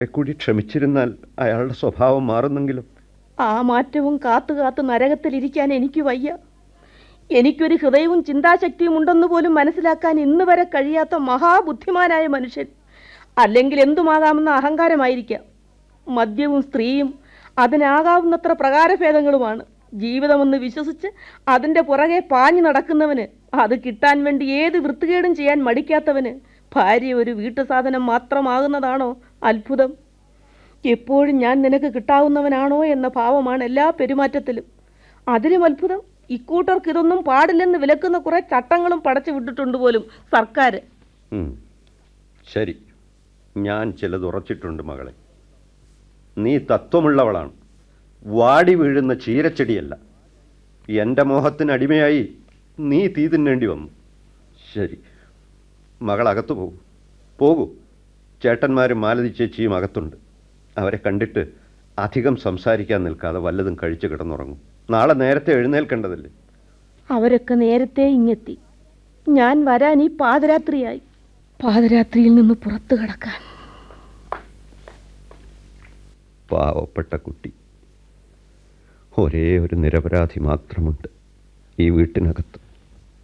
കൂടി ക്ഷമിച്ചിരുന്നാൽ അയാളുടെ സ്വഭാവം മാറുന്നെങ്കിലും ആ മാറ്റവും കാത്തു കാത്ത് നരകത്തിലിരിക്കാൻ എനിക്ക് വയ്യ എനിക്കൊരു ഹൃദയവും ചിന്താശക്തിയും ഉണ്ടെന്ന് പോലും മനസ്സിലാക്കാൻ ഇന്ന് വരെ കഴിയാത്ത മഹാബുദ്ധിമാനായ മനുഷ്യൻ അല്ലെങ്കിൽ എന്തുമാകാമെന്ന അഹങ്കാരമായിരിക്കാം മദ്യവും സ്ത്രീയും അതിനാകാവുന്നത്ര പ്രകാരഭേദങ്ങളുമാണ് ജീവിതമെന്ന് വിശ്വസിച്ച് അതിൻ്റെ പുറകെ പാഞ്ഞു നടക്കുന്നവന് അത് കിട്ടാൻ വേണ്ടി ഏത് വൃത്തികേടും ചെയ്യാൻ മടിക്കാത്തവന് ഭാര്യ ഒരു വീട്ടു സാധനം മാത്രമാകുന്നതാണോ അത്ഭുതം എപ്പോഴും ഞാൻ നിനക്ക് കിട്ടാവുന്നവനാണോ എന്ന ഭാവമാണ് എല്ലാ പെരുമാറ്റത്തിലും അതിലും അത്ഭുതം ഇക്കൂട്ടർക്ക് ഇതൊന്നും പാടില്ലെന്ന് വിലക്കുന്ന കുറെ ചട്ടങ്ങളും പടച്ചു വിട്ടിട്ടുണ്ട് പോലും സർക്കാർ ഉം. ശരി ഞാൻ ചിലത് ഉറച്ചിട്ടുണ്ട് മകളെ നീ തത്വമുള്ളവളാണ് വാടി വീഴുന്ന ചീരച്ചെടിയല്ല എൻ്റെ മോഹത്തിന് അടിമയായി നീ തീ തിന്നേണ്ടി വന്നു ശരി മകൾ അകത്തു പോകൂ പോകൂ ചേട്ടന്മാരും മാലതി ചേച്ചിയും അകത്തുണ്ട് അവരെ കണ്ടിട്ട് അധികം സംസാരിക്കാൻ നിൽക്കാതെ വല്ലതും കഴിച്ചു കിടന്നുറങ്ങും നാളെ നേരത്തെ എഴുന്നേൽക്കേണ്ടതല്ലേ അവരൊക്കെ നേരത്തെ ഇങ്ങെത്തി ഞാൻ വരാൻ ഈ പാതിരാത്രിയായി പാതിരാത്രിയിൽ നിന്ന് പുറത്തു കിടക്കാൻ പാവപ്പെട്ട കുട്ടി ഒരേ ഒരു നിരപരാധി മാത്രമുണ്ട് ഈ വീട്ടിനകത്ത്